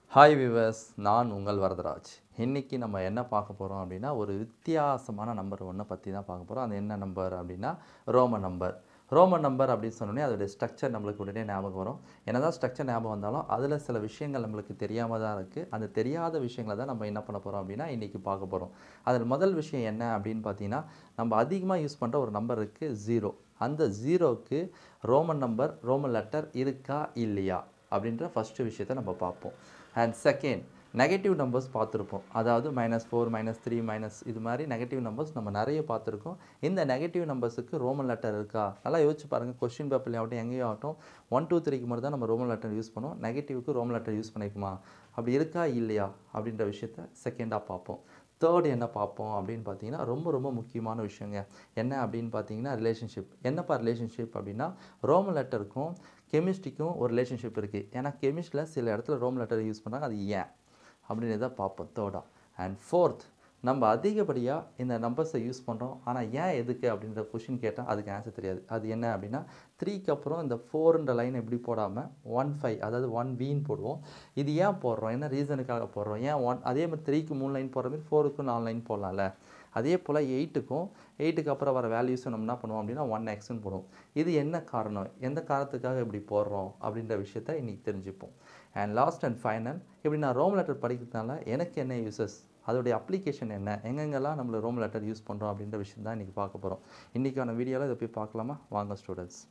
hi viewers நான் உங்கள் வரதராஜ் இன்றைக்கி நம்ம என்ன பார்க்க போகிறோம் அப்படின்னா ஒரு வித்தியாசமான நம்பர் ஒன்றை பற்றி தான் பார்க்க போகிறோம் அது என்ன நம்பர் அப்படின்னா ரோமன் நம்பர் ரோமன் நம்பர் அப்படின்னு சொன்னோடனே அதோடைய ஸ்ட்ரக்சர் நம்மளுக்கு உடனே ஞாபகம் வரும் என்னதான் ஸ்ட்ரக்சர் ஞாபகம் வந்தாலும் அதில் சில விஷயங்கள் நம்மளுக்கு தெரியாமல் தான் இருக்குது அந்த தெரியாத விஷயங்களை தான் நம்ம என்ன பண்ண போகிறோம் அப்படின்னா இன்றைக்கி பார்க்க போகிறோம் அதில் முதல் விஷயம் என்ன அப்படின்னு பார்த்தீங்கன்னா நம்ம அதிகமாக யூஸ் பண்ணுற ஒரு நம்பர் இருக்குது ஜீரோ அந்த ஜீரோக்கு ரோமன் நம்பர் ரோமன் லெட்டர் இருக்கா இல்லையா அப்படின்ற ஃபஸ்ட்டு விஷயத்தை நம்ம பார்ப்போம் அண்ட் செகண்ட் நெகட்டிவ் நம்பர்ஸ் பார்த்துருப்போம் அதாவது minus four minus three minus இது மாதிரி நெகட்டிவ் நம்பர்ஸ் நம்ம நிறைய பார்த்துருக்கோம் இந்த நெகட்டிவ் நம்பர்ஸுக்கு ரோமன் லெட்டர் இருக்கா நல்லா யோசிச்சு பாருங்கள் கொஸ்டின் பேப்பர்லையும் ஆகட்டும் எங்கேயும் ஆகட்டும் ஒன் டூ த்ரீக்கு மட்டும் தான் நம்ம ரோமன் லெட்டர் யூஸ் பண்ணுவோம் நெகட்டிவ்க்கு ரோமன் லெட்டர் யூஸ் பண்ணிக்குமா அப்படி இருக்கா இல்லையா அப்படின்ற விஷயத்த செகண்டாக பார்ப்போம் தேர்ட் என்ன பார்ப்போம் அப்படின்னு பார்த்தீங்கன்னா ரொம்ப ரொம்ப முக்கியமான விஷயங்க என்ன அப்படின்னு பார்த்தீங்கன்னா ரிலேஷன்ஷிப் என்னப்பா ரிலேஷன்ஷிப் அப்படின்னா ரோமன் லெட்டருக்கும் கெமிஸ்ட்ரிக்கும் ஒரு ரிலேஷன்ஷிப் இருக்குது ஏன்னா கெமிஸ்ட்ரியில் சில இடத்துல ரோமன் லெட்டர் யூஸ் பண்ணுறாங்க அது ஏன் அப்படின்றத பார்ப்போம் தேர்டாக அண்ட் ஃபோர்த் நம்ம அதிகப்படியாக இந்த நம்பர்ஸை யூஸ் பண்ணுறோம் ஆனால் ஏன் எதுக்கு அப்படின்ற கொஷின் கேட்டால் அதுக்கு ஆன்சர் தெரியாது அது என்ன அப்படின்னா த்ரீக்கு அப்புறம் இந்த ஃபோர்ன்ற லைன் எப்படி போடாமல் ஒன் ஃபைவ் அதாவது ஒன் வீன் போடுவோம் இது ஏன் போடுறோம் என்ன ரீசனுக்காக போடுறோம் ஏன் ஒன் அதே மாதிரி த்ரீக்கு மூணு லைன் போடுற மாதிரி ஃபோருக்கும் நாலு லைன் போடலாம்ல அதே போல் எயிட்டுக்கும் எயிட்டுக்கு அப்புறம் வர வேல்யூஸ் நம்ம என்ன பண்ணுவோம் அப்படின்னா ஒன் எக்ஸ்னு போடுவோம் இது என்ன காரணம் எந்த காரணத்துக்காக இப்படி போடுறோம் அப்படின்ற விஷயத்த இன்றைக்கி தெரிஞ்சுப்போம் அண்ட் லாஸ்ட் அண்ட் ஃபைனல் இப்படி நான் ரோம் லெட்டர் படிக்கிறதுனால எனக்கு என்ன யூசஸ் அதோடைய அப்ளிகேஷன் என்ன எங்கெங்கெல்லாம் நம்மள ரோம் லெட்டர் யூஸ் பண்ணுறோம் அப்படின்ற விஷயம் தான் இன்றைக்கி பார்க்க போகிறோம் இன்றைக்கான வீடியோவில் இதை போய் பார்க்கலாமா வாங்க ஸ்டூடெண்ட்ஸ்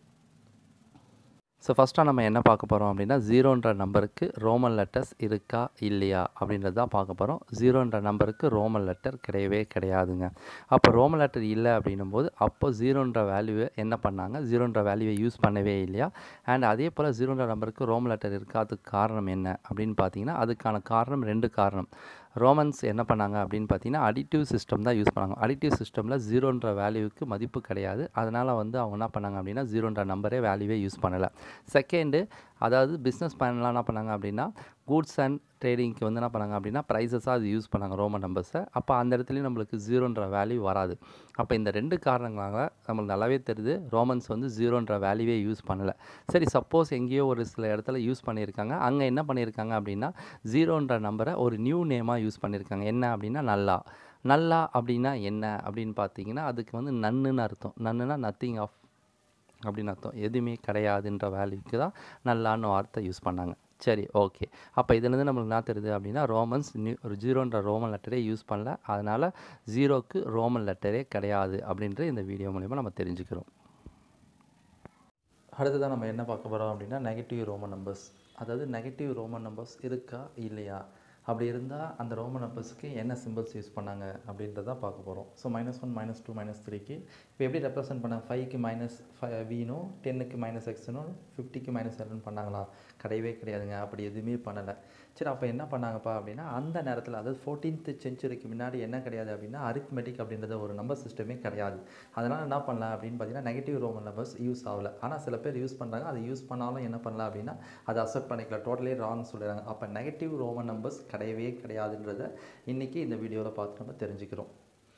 ஸோ ஃபஸ்ட்டாக நம்ம என்ன பார்க்க போகிறோம் அப்படின்னா ஜீரோன்ற நம்பருக்கு ரோமன் லெட்டர்ஸ் இருக்கா இல்லையா அப்படின்றது தான் பார்க்க போகிறோம் ஜீரோன்ற நம்பருக்கு ரோமன் லெட்டர் கிடையவே கிடையாதுங்க அப்போ ரோமன் லெட்டர் இல்லை அப்படின்னும் போது அப்போ ஜீரோன்ற வேல்யூவை என்ன பண்ணாங்க ஜீரோன்ற வேல்யூவை யூஸ் பண்ணவே இல்லையா அண்ட் அதே போல் ஜீரோன்ற நம்பருக்கு ரோமன் லெட்டர் இருக்காததுக்கு காரணம் என்ன அப்படின்னு பார்த்தீங்கன்னா அதுக்கான காரணம் ரெண்டு காரணம் ரோமன்ஸ் என்ன பண்ணாங்க அப்படின்னு பார்த்தீங்கன்னா அடிட்டிவ் சிஸ்டம் தான் யூஸ் பண்ணாங்க அடிட்டிவ் சிஸ்டமில் ஜீரோன்ற வேல்யூவுக்கு மதிப்பு கிடையாது அதனால் வந்து அவங்க என்ன பண்ணாங்க அப்படின்னா ஜீரோன்ற நம்பரே வேல்யூவே யூஸ் பண்ணலை செகண்டு அதாவது பிஸ்னஸ் பிளான்லாம் என்ன பண்ணாங்க அப்படின்னா கூட்ஸ் அண்ட் ட்ரேடிங்க்கு வந்து என்ன பண்ணாங்க அப்படின்னா ப்ரைஸஸாக அது யூஸ் பண்ணாங்க ரோமன் நம்பர்ஸை அப்போ அந்த இடத்துலையும் நம்மளுக்கு ஜீரோன்ற வேல்யூ வராது அப்போ இந்த ரெண்டு காரணங்களாக நம்மளுக்கு நல்லாவே தெரியுது ரோமன்ஸ் வந்து ஜீரோன்ற வேல்யூவே யூஸ் பண்ணலை சரி சப்போஸ் எங்கேயோ ஒரு சில இடத்துல யூஸ் பண்ணியிருக்காங்க அங்கே என்ன பண்ணியிருக்காங்க அப்படின்னா ஜீரோன்ற நம்பரை ஒரு நியூ நேமாக யூஸ் பண்ணியிருக்காங்க என்ன அப்படின்னா நல்லா நல்லா அப்படின்னா என்ன அப்படின்னு பார்த்தீங்கன்னா அதுக்கு வந்து நன்னுன்னு அர்த்தம் நன்னுனா நத்திங் ஆஃப் அப்படின்னு அர்த்தம் எதுவுமே கிடையாதுன்ற வேல்யூக்கு தான் நல்லான்னு வார்த்தை யூஸ் பண்ணாங்க சரி ஓகே அப்போ இதுலேருந்து நம்மளுக்கு என்ன தெரியுது அப்படின்னா ரோமன்ஸ் நியூ ஒரு ஜீரோன்ற ரோமன் லெட்டரே யூஸ் பண்ணல அதனால் ஜீரோக்கு ரோமன் லெட்டரே கிடையாது அப்படின்ற இந்த வீடியோ மூலிமா நம்ம தெரிஞ்சுக்கிறோம் அடுத்ததான் நம்ம என்ன பார்க்க போகிறோம் அப்படின்னா நெகட்டிவ் ரோமன் நம்பர்ஸ் அதாவது நெகட்டிவ் ரோமன் நம்பர்ஸ் இருக்கா இல்லையா அப்படி இருந்தால் அந்த ரோமன் நம்பர்ஸுக்கு என்ன சிம்பிள்ஸ் யூஸ் பண்ணாங்க அப்படின்றத பார்க்க போகிறோம் so minus one minus two minus த்ரீக்கு இப்போ எப்படி ரெப்ரசென்ட் பண்ணாங்க ஃபைவ்க்கு மைனஸ் ஃபை வீனும் டென்னுக்கு மைனஸ் எக்ஸ்னும் ஃபிஃப்டிக்கு மைனஸ் எல்னு பண்ணாங்களா கிடையவே கிடையாதுங்க அப்படி எதுவுமே பண்ணலை சரி அப்போ என்ன பண்ணாங்கப்பா அப்படின்னா அந்த நேரத்தில் அதாவது ஃபோர்டீன்த் செஞ்சுரிக்கு முன்னாடி என்ன கிடையாது அப்படின்னா அரித்மெட்டிக் அப்படின்றத ஒரு நம்பர் சிஸ்டமே கிடையாது அதனால் என்ன பண்ணலாம் அப்படின்னு பார்த்தீங்கன்னா நெகட்டிவ் ரோமன் நம்பர்ஸ் யூஸ் ஆகலை ஆனால் சில பேர் யூஸ் பண்ணுறாங்க அதை யூஸ் பண்ணாலும் என்ன பண்ணலாம் அப்படின்னா அதை அக்செப்ட் பண்ணிக்கலாம் டோட்டலி ராங் சொல்லிடுறாங்க அப்போ நெகட்டிவ் ரோமன் நம்பர்ஸ் கிடையவே கிடையாதுன்றத இன்றைக்கி இந்த வீடியோவில் பார்த்து நம்ம தெரிஞ்சுக்கிறோம்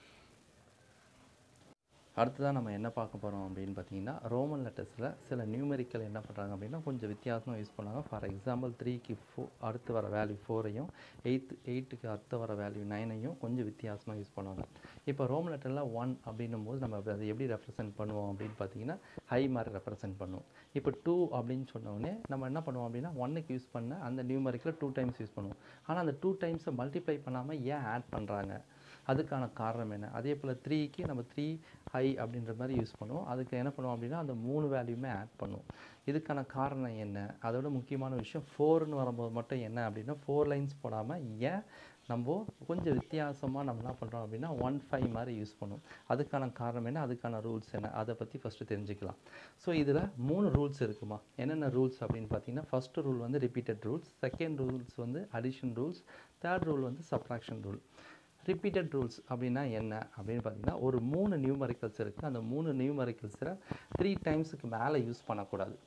அடுத்ததாக நம்ம என்ன பார்க்க போகிறோம் அப்படின்னு பார்த்தீங்கன்னா ரோமன் லெட்டர்ஸில் சில நியூமெரிக்கல் என்ன பண்ணுறாங்க அப்படின்னா கொஞ்சம் வித்தியாசமாக யூஸ் பண்ணுவாங்க ஃபார் எக்ஸாம்பிள் த்ரீக்கு ஃபோ அடுத்து வர வேல்யூ ஃபோரையும் எயித்து எயிட்டுக்கு அடுத்து வர வேல்யூ நைனையும் கொஞ்சம் வித்தியாசமாக யூஸ் பண்ணுவாங்க இப்போ ரோமன் லெட்டரில் ஒன் அப்படின்னும் போது நம்ம அதை எப்படி ரெப்ரசென்ட் பண்ணுவோம் அப்படின்னு பார்த்தீங்கன்னா ஹை மாதிரி ரெப்ரசென்ட் பண்ணுவோம் இப்போ டூ அப்படின்னு சொன்னோடனே நம்ம என்ன பண்ணுவோம் அப்படின்னா ஒன்னுக்கு யூஸ் பண்ண அந்த நியூமெரிக்கில் டூ டைம்ஸ் யூஸ் பண்ணுவோம் ஆனால் அந்த டூ டைம்ஸை மல்டிப்ளை பண்ணாமல் ஏன் ஆட் பண்ணுறாங்க அதுக்கான காரணம் என்ன அதே போல் த்ரீக்கு நம்ம த்ரீ ஹை அப்படின்ற மாதிரி யூஸ் பண்ணுவோம் அதுக்கு என்ன பண்ணுவோம் அப்படின்னா அந்த மூணு வேல்யூமே ஆட் பண்ணுவோம் இதுக்கான காரணம் என்ன அதோட முக்கியமான விஷயம் ஃபோர்னு வரும்போது மட்டும் என்ன அப்படின்னா ஃபோர் லைன்ஸ் போடாமல் ஏன் நம்ம கொஞ்சம் வித்தியாசமாக நம்ம என்ன பண்ணுறோம் அப்படின்னா ஒன் ஃபைவ் மாதிரி யூஸ் பண்ணுவோம் அதுக்கான காரணம் என்ன அதுக்கான ரூல்ஸ் என்ன அதை பற்றி ஃபஸ்ட்டு தெரிஞ்சுக்கலாம் ஸோ இதில் மூணு ரூல்ஸ் இருக்குமா என்னென்ன ரூல்ஸ் அப்படின்னு பார்த்தீங்கன்னா ஃபஸ்ட்டு ரூல் வந்து ரிப்பீட்டட் ரூல்ஸ் செகண்ட் ரூல்ஸ் வந்து அடிஷன் ரூல்ஸ் தேர்ட் ரூல் வந்து சப்ராக்ஷன் ரூல் ரிப்பீட்டட் ரூல்ஸ் அப்படின்னா என்ன அப்படின்னு பார்த்தீங்கன்னா ஒரு மூணு நியூமரிக்கல்ஸ் இருக்குது அந்த மூணு நியூமரிக்கல்ஸில் த்ரீ டைம்ஸுக்கு மேலே யூஸ் பண்ணக்கூடாது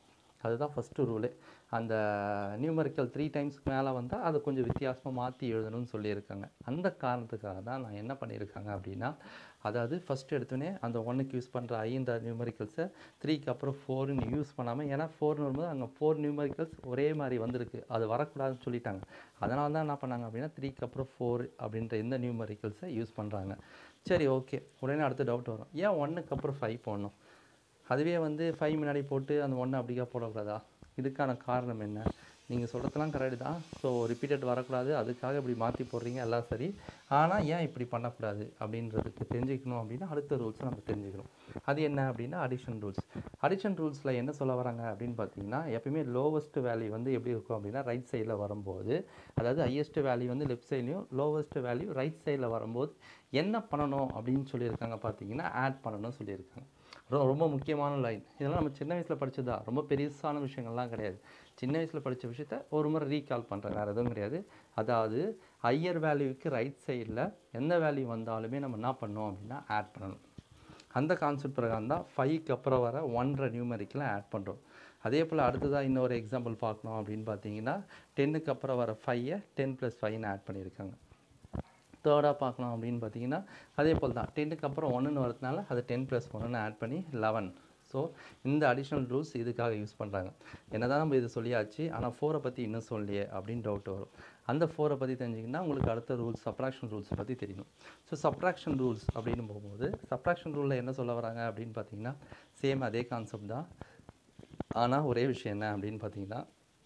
அதுதான் ஃபஸ்ட்டு ரூலே அந்த நியூமரிக்கல் த்ரீ டைம்ஸ்க்கு மேலே வந்தால் அதை கொஞ்சம் வித்தியாசமாக மாற்றி எழுதணும்னு சொல்லியிருக்காங்க அந்த காரணத்துக்காக தான் நான் என்ன பண்ணியிருக்காங்க அப்படின்னா அதாவது ஃபஸ்ட்டு எடுத்தோடனே அந்த ஒன்றுக்கு யூஸ் பண்ணுற ஐந்த நியூமரிக்கல்ஸை த்ரீக்கு அப்புறம் ஃபோர்னு யூஸ் பண்ணாமல் ஏன்னா ஃபோர்னு வரும்போது அங்கே ஃபோர் நியூமரிக்கல்ஸ் ஒரே மாதிரி வந்திருக்கு அது வரக்கூடாதுன்னு சொல்லிட்டாங்க அதனால தான் என்ன பண்ணாங்க அப்படின்னா த்ரீக்கு அப்புறம் ஃபோர் அப்படின்ற இந்த நியூமரிக்கல்ஸை யூஸ் பண்ணுறாங்க சரி ஓகே உடனே அடுத்த டவுட் வரும் ஏன் ஒன்றுக்கு அப்புறம் ஃபைவ் போடணும் அதுவே வந்து ஃபைவ் முன்னாடி போட்டு அந்த ஒன்று அப்படிக்கா போடக்கூடாதா இதுக்கான காரணம் என்ன நீங்கள் சொல்கிறதெல்லாம் கரெக்டு தான் ஸோ ரிப்பீட்டட் வரக்கூடாது அதுக்காக இப்படி மாற்றி போடுறீங்க எல்லாம் சரி ஆனால் ஏன் இப்படி பண்ணக்கூடாது அப்படின்றதுக்கு தெரிஞ்சுக்கணும் அப்படின்னா அடுத்த ரூல்ஸை நம்ம தெரிஞ்சுக்கணும் அது என்ன அப்படின்னா அடிஷன் ரூல்ஸ் அடிஷன் ரூல்ஸில் என்ன சொல்ல வராங்க அப்படின்னு பார்த்தீங்கன்னா எப்பயுமே லோவஸ்ட் வேல்யூ வந்து எப்படி இருக்கும் அப்படின்னா ரைட் சைடில் வரும்போது அதாவது ஹையஸ்ட் வேல்யூ வந்து லெஃப்ட் சைட்லையும் லோவஸ்ட் வேல்யூ ரைட் சைடில் வரும்போது என்ன பண்ணணும் அப்படின்னு சொல்லியிருக்காங்க பார்த்தீங்கன்னா ஆட் பண்ணணும்னு சொல்லியிருக்காங்க ரொ- ரொம்ப முக்கியமான லைன் இதெல்லாம் நம்ம சின்ன வயசில் படிச்சதா ரொம்ப பெருசான விஷயங்கள்லாம் கிடையாது சின்ன வயசில் படித்த விஷயத்த ஒரு முறை ரீகால் பண்ணுறேன் வேறு எதுவும் கிடையாது அதாவது ஹையர் வேல்யூக்கு ரைட் சைடில் எந்த வேல்யூ வந்தாலுமே நம்ம என்ன பண்ணோம் அப்படின்னா ஆட் பண்ணணும் அந்த கான்செப்ட் பிரகாரம் தான் ஃபைவ்க்கு அப்புறம் வர ஒன்றரை நியூமரிக்கில் ஆட் பண்ணுறோம் அதே போல் அடுத்ததாக இன்னொரு எக்ஸாம்பிள் பார்க்கணும் அப்படின்னு பார்த்தீங்கன்னா டென்னுக்கு அப்புறம் வர ஃபைவை டென் ப்ளஸ் ஃபைவ்னு ஆட் பண்ணியிருக்காங்க தேர்டாக பார்க்கலாம் அப்படின்னு பார்த்தீங்கன்னா அதே போல் தான் டென்னுக்கு அப்புறம் ஒன்றுன்னு வரதுனால அதை டென் ப்ளஸ் ஒன்றுன்னு ஆட் பண்ணி லெவன் ஸோ இந்த அடிஷ்னல் ரூல்ஸ் இதுக்காக யூஸ் பண்ணுறாங்க என்னதான் நம்ம இது சொல்லியாச்சு ஆனால் ஃபோரை பற்றி இன்னும் சொல்லியே அப்படின்னு டவுட் வரும் அந்த ஃபோரை பற்றி தெரிஞ்சிங்கன்னா உங்களுக்கு அடுத்த ரூல்ஸ் சப்ராக்ஷன் ரூல்ஸ் பற்றி தெரியணும் ஸோ சப்ராக்ஷன் ரூல்ஸ் அப்படின்னு போகும்போது சப்ராக்ஷன் ரூலில் என்ன சொல்ல வராங்க அப்படின்னு பார்த்தீங்கன்னா சேம் அதே கான்செப்ட் தான் ஆனால் ஒரே விஷயம் என்ன அப்படின்னு பார்த்தீங்கன்னா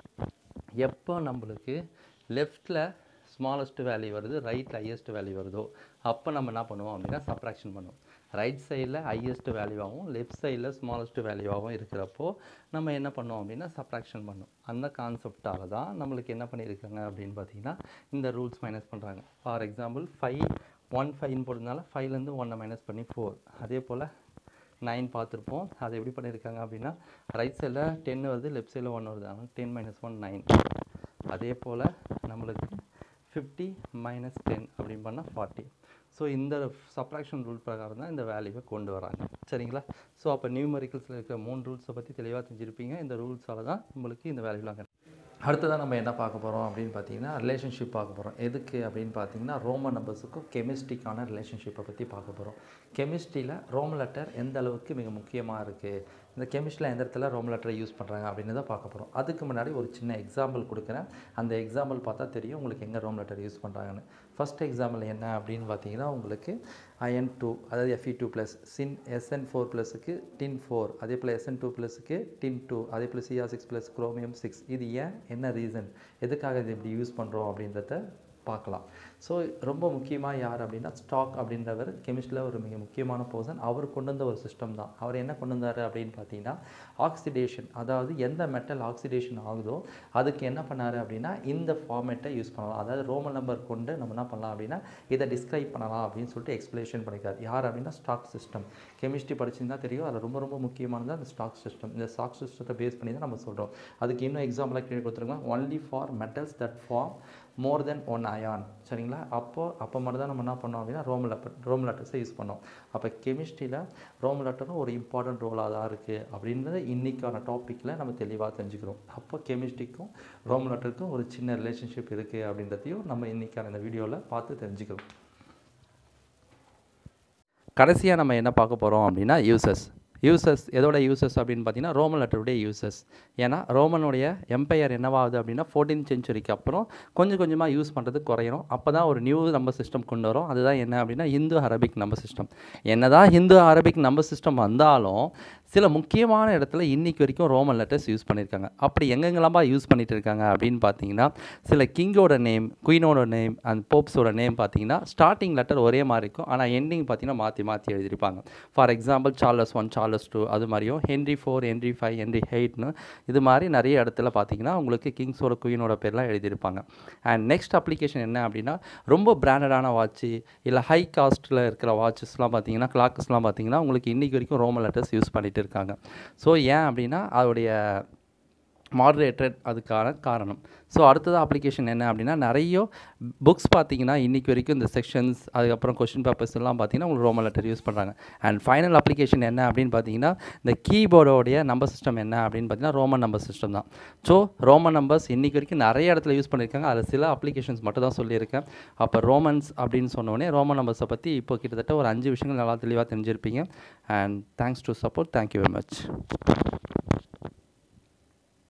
எப்போ நம்மளுக்கு லெஃப்ட்டில் ஸ்மாலஸ்ட் வேல்யூ வருது ரைட்டில் ஹையஸ்ட் வேல்யூ வருதோ அப்போ நம்ம என்ன பண்ணுவோம் அப்படின்னா சப்ராக்ஷன் பண்ணுவோம் ரைட் சைடில் ஹையஸ்ட் வேல்யூவாகவும் லெஃப்ட் சைடில் ஸ்மாலஸ்ட் வேல்யூவாகவும் இருக்கிறப்போ நம்ம என்ன பண்ணுவோம் அப்படின்னா சப்ராக்ஷன் பண்ணும் அந்த கான்செப்டால் தான் நம்மளுக்கு என்ன பண்ணியிருக்காங்க அப்படின்னு பார்த்தீங்கன்னா இந்த ரூல்ஸ் மைனஸ் பண்ணுறாங்க ஃபார் எக்ஸாம்பிள் ஃபைவ் ஒன் ஃபைவ்னு போடுறதுனால ஃபைவ்லேருந்து ஒன்னை மைனஸ் பண்ணி ஃபோர் அதே போல் நைன் பார்த்துருப்போம் அது எப்படி பண்ணியிருக்காங்க அப்படின்னா ரைட் சைடில் டென் வருது லெஃப்ட் சைடில் ஒன் வருது ஆனால் டென் மைனஸ் ஒன் நைன் அதே போல் நம்மளுக்கு ஃபிஃப்டி மைனஸ் டென் அப்படின்னு பண்ணால் ஃபார்ட்டி ஸோ இந்த சப்ராக்ஷன் ரூல் பிரகாரம் தான் இந்த வேல்யூவை கொண்டு வராங்க சரிங்களா ஸோ அப்போ நியூமரிக்கல்ஸில் இருக்கிற மூணு ரூல்ஸை பற்றி தெளிவாக தெரிஞ்சிருப்பீங்க இந்த ரூல்ஸால் தான் நம்மளுக்கு இந்த வேல்யூலாம் கிடைக்கும் அடுத்ததாக நம்ம என்ன பார்க்க போகிறோம் அப்படின்னு பார்த்தீங்கன்னா ரிலேஷன்ஷிப் பார்க்க போகிறோம் எதுக்கு அப்படின்னு பார்த்தீங்கன்னா ரோமன் நம்பர்ஸுக்கும் கெமிஸ்ட்ரிக்கான ரிலேஷன்ஷிப்பை பற்றி பார்க்க போகிறோம் கெமிஸ்ட்ரியில் ரோமன் லெட்டர் எந்த அளவுக்கு மிக முக்கியமாக இருக்குது இந்த கெமிஸ்ட்ரியில் எந்த இடத்துல ரோமன் லெட்டரை யூஸ் பண்ணுறாங்க அப்படின்னு தான் பார்க்க போகிறோம் அதுக்கு முன்னாடி ஒரு சின்ன எக்ஸாம்பிள் கொடுக்குறேன் அந்த எக்ஸாம்பிள் பார்த்தா தெரியும் உங்களுக்கு எங்கே ரோம் லெட்டர் யூஸ் பண்ணுறாங்கன்னு ஃபர்ஸ்ட் எக்ஸாம்பிள் என்ன அப்படின்னு பார்த்தீங்கன்னா உங்களுக்கு அயன் டூ அதாவது எஃப்இ டூ ப்ளஸ் சின் எஸ்என் ஃபோர் ப்ளஸுக்கு டின் ஃபோர் அதே போல் எஸ்என் டூ ப்ளஸுக்கு டின் டூ அதே போல் C R six plus chromium six இது ஏன் என்ன ரீசன் எதுக்காக இது இப்படி யூஸ் பண்ணுறோம் அப்படின்றத பார்க்கலாம் ஸோ ரொம்ப முக்கியமாக யார் அப்படின்னா ஸ்டாக் அப்படின்றவர் கெமிஸ்ட்ரியில் ஒரு மிக முக்கியமான பர்சன் அவர் கொண்டு வந்த ஒரு சிஸ்டம் தான் அவர் என்ன கொண்டு வந்தார் அப்படின்னு பார்த்தீங்கன்னா ஆக்சிடேஷன் அதாவது எந்த மெட்டல் ஆக்சிடேஷன் ஆகுதோ அதுக்கு என்ன பண்ணார் அப்படின்னா இந்த ஃபார்மேட்டை யூஸ் பண்ணலாம் அதாவது ரோமன் நம்பர் கொண்டு நம்ம என்ன பண்ணலாம் அப்படின்னா இதை டிஸ்கிரைப் பண்ணலாம் அப்படின்னு சொல்லிட்டு எக்ஸ்பிளேஷன் பண்ணியிருக்காரு யார் அப்படின்னா ஸ்டாக் சிஸ்டம் கெமிஸ்ட்ரி படிச்சிருந்தா தெரியும் அதில் ரொம்ப ரொம்ப முக்கியமானது அந்த ஸ்டாக் சிஸ்டம் இந்த ஸ்டாக் சிஸ்டத்தை பேஸ் பண்ணி தான் நம்ம சொல்கிறோம் அதுக்கு இன்னும் எக்ஸாம்பிளாக கீழே கொடுத்துருங்க only for metals that form more than one ion சரிங்களா அப்போது அப்போ மட்டும் தான் நம்ம என்ன பண்ணோம் அப்படின்னா ரோம் லெட்டர் ரோம் லெட்டர்ஸை யூஸ் பண்ணோம் அப்போ கெமிஸ்ட்ரியில் ரோம் லெட்டரும் ஒரு இம்பார்ட்டன்ட் ரோலாக தான் இருக்குது அப்படின்றத இன்றைக்கான டாப்பிக்கில் நம்ம தெளிவாக தெரிஞ்சுக்கிறோம் அப்போ கெமிஸ்ட்ரிக்கும் ரோம் லெட்டருக்கும் ஒரு சின்ன ரிலேஷன்ஷிப் இருக்குது அப்படின்றதையும் நம்ம இன்றைக்கான இந்த வீடியோவில் பார்த்து தெரிஞ்சுக்கிறோம் கடைசியாக நம்ம என்ன பார்க்க போகிறோம் அப்படின்னா யூசஸ் யூசஸ் எதோட யூசஸ் அப்படின்னு பார்த்தீங்கன்னா ரோமன் லெட்டருடைய யூசஸ் ஏன்னா ரோமனுடைய எம்பையர் என்னவாகுது அப்படின்னா ஃபோர்டீன் செஞ்சுரிக்கு அப்புறம் கொஞ்சம் கொஞ்சமாக யூஸ் பண்ணுறது குறையணும் அப்போ தான் ஒரு நியூ நம்பர் சிஸ்டம் கொண்டு வரும் அதுதான் என்ன அப்படின்னா இந்து அரபிக் நம்பர் சிஸ்டம் என்னதான் ஹிந்து அரபிக் நம்பர் சிஸ்டம் வந்தாலும் சில முக்கியமான இடத்துல இன்னைக்கு வரைக்கும் ரோமன் லெட்டர்ஸ் யூஸ் பண்ணியிருக்காங்க அப்படி எங்கெங்கெல்லாமா யூஸ் பண்ணிட்டு இருக்காங்க அப்படின்னு பார்த்தீங்கன்னா சில கிங்கோட நேம் குயினோட நேம் அண்ட் போப்ஸோட நேம் பார்த்தீங்கன்னா ஸ்டார்டிங் லெட்டர் ஒரே மாதிரி இருக்கும் ஆனால் எண்டிங் பார்த்தீங்கன்னா மாற்றி மாற்றி எழுதியிருப்பாங்க for example Charles one Charles two அது மாதிரியும் Henry four Henry five Henry எயிட்னு இது மாதிரி நிறைய இடத்துல பார்த்தீங்கன்னா உங்களுக்கு கிங்ஸோட குயினோட பேர்லாம் எழுதியிருப்பாங்க அண்ட் நெக்ஸ்ட் அப்ளிகேஷன் என்ன அப்படின்னா ரொம்ப பிராண்டடான வாட்ச்சு இல்லை ஹை காஸ்ட்டில் இருக்கிற வாட்சஸ்லாம் பார்த்தீங்கன்னா கிளாக்கஸ்லாம் பார்த்தீங்கன்னா உங்களுக்கு இன்றைக்கி வரைக்கும் ரோமன் லெட்டர்ஸ் யூஸ் பண்ணிட்டு இருக்காங்க ஸோ ஏன் அப்படின்னா அதோடைய மாடரேட்டட் அதுக்கான காரணம் ஸோ அடுத்தது அப்ளிகேஷன் என்ன அப்படின்னா நிறைய புக்ஸ் பார்த்தீங்கன்னா இன்றைக்கி வரைக்கும் இந்த செக்ஷன்ஸ் அதுக்கப்புறம் கொஷின் பேப்பர்ஸ் எல்லாம் பார்த்தீங்கன்னா உங்களுக்கு ரோமன் லெட்டர் யூஸ் பண்ணுறாங்க அண்ட் ஃபைனல் அப்ளிகேஷன் என்ன அப்படின்னு பார்த்தீங்கன்னா இந்த கீபோர்டோடைய நம்பர் சிஸ்டம் என்ன அப்படின்னு பார்த்தீங்கன்னா ரோமன் நம்பர் சிஸ்டம் தான் ஸோ ரோமன் நம்பர்ஸ் இன்றைக்கி வரைக்கும் நிறைய இடத்துல யூஸ் பண்ணியிருக்காங்க அதில் சில அப்ளிகேஷன்ஸ் மட்டும் தான் சொல்லியிருக்கேன் அப்போ ரோமன்ஸ் அப்படின்னு சொன்னோடனே ரோமன் நம்பர்ஸை பற்றி இப்போ கிட்டத்தட்ட ஒரு அஞ்சு விஷயங்கள் நல்லா தெளிவாக தெரிஞ்சிருப்பீங்க and thanks to support thank you very much